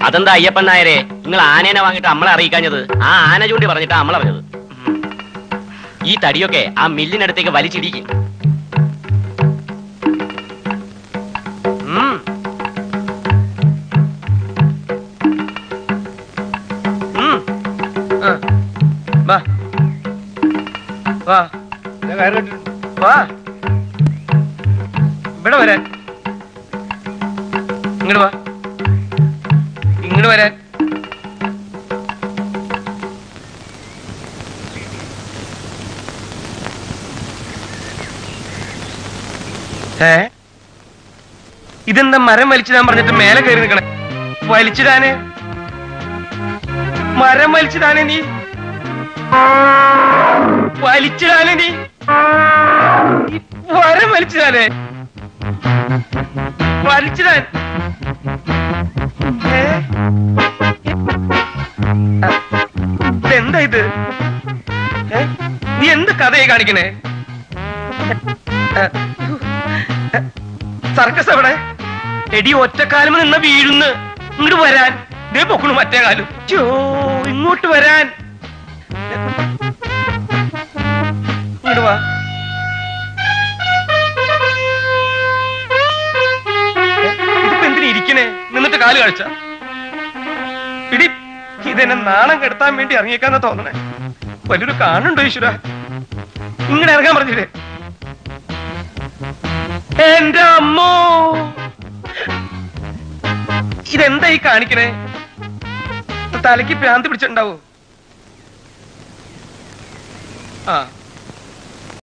അതെന്താ അയ്യപ്പൻ നായരെ നിങ്ങൾ ആനേനെ വാങ്ങിയിട്ട് നമ്മളെ അറിയിക്കാഞ്ഞത് ആ ആന ചൂണ്ടി പറഞ്ഞിട്ടാ നമ്മളെ പറഞ്ഞത് ഈ തടിയൊക്കെ ആ മില്ലിനടുത്തേക്ക് വലിച്ചിടിക്കും ഉം. ഉം. ആ. വാ വാ ഞാൻ കയറി കെട്ടിട്ടുണ്ട്. വാ ഇവിടെ വരാൻ ഇങ്ങോട്ട് വാ ഇങ്ങോട്ട് വരാൻ ഏ ഇതെന്താ മരം വലിച്ചിടാൻ പറഞ്ഞിട്ട് മേലെ കയറി നിൽക്കണേ വലിച്ചിടാനേ മരം വലിച്ചിടാനേ നീ വലിച്ചിടാനേ നീ ഈ മരം വലിച്ചിടാനേ വലിച്ചിടാൻ ഏ? ആ, ഇതെന്താ ഇത് ഏ? നീ എന്ത് കഥയായി കാണിക്കണേ സർക്കസ് എവിടെ എടി ഒറ്റക്കാലം നിന്ന വീഴുന്ന് ഇങ്ങോട്ട് വരാൻ ദേ പൊക്കണു മറ്റേ കാലും ചോ ഇങ്ങോട്ട് വരാൻ ഇങ്ങോട്ട് വാ ഇതിപ്പോ എന്തിനാ ഇരിക്കണേ നിന്നിട്ട് കാല് കഴിച്ച ഇടി ഇതെന്നെ നാണം കെടുത്താൻ വേണ്ടി ഇറങ്ങിയേക്കാന്ന് തോന്നണേ വലിയൊരു കാണുണ്ടോ ഈശ്വര ഇങ്ങോട്ട് ഇറങ്ങാൻ പറഞ്ഞില്ലേ എന്റെ അമ്മോ ഇതെന്താ ഈ കാണിക്കണേ തലയ്ക്ക് ഭ്രാന്തി പിടിച്ചിട്ടുണ്ടാവോ ആ